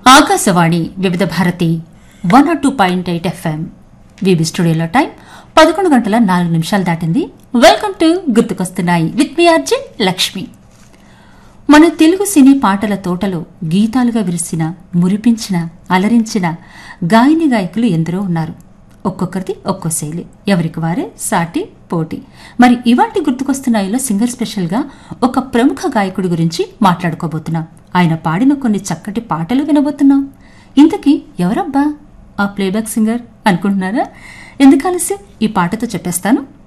Akashvani Vividh Bharati one R two point eight FM VB స్టూడియోలో time పదకొండు గంటల నాలుగు నిమిషాలు దాటింది వెల్కమ్ టు గుర్తుకొస్తున్నాయి విత్ మీ అర్జున్ లక్ష్మి మన తెలుగు సినీ పాటల తోటలో గీతాలుగా విరిసిన మురిపించిన అలరించిన గాయని గాయకులు ఎందరో ఉన్నారు ఒక్కొక్కరిది ఒక్కో శైలి ఎవరికి వారే సాటి పోటీ మరి ఇవాటి గుర్తుకొస్తున్నాయిలో సింగర్ స్పెషల్గా ఒక ప్రముఖ గాయకుడి గురించి మాట్లాడుకోబోతున్నాం ఆయన పాడిన కొన్ని చక్కటి పాటలు వినబోతున్నాం ఇంతకీ ఎవరబ్బా ఆ ప్లేబ్యాక్ సింగర్ అనుకుంటున్నారా ఎందుకు ఆలస్యం ఈ పాటతో చెప్పేస్తాను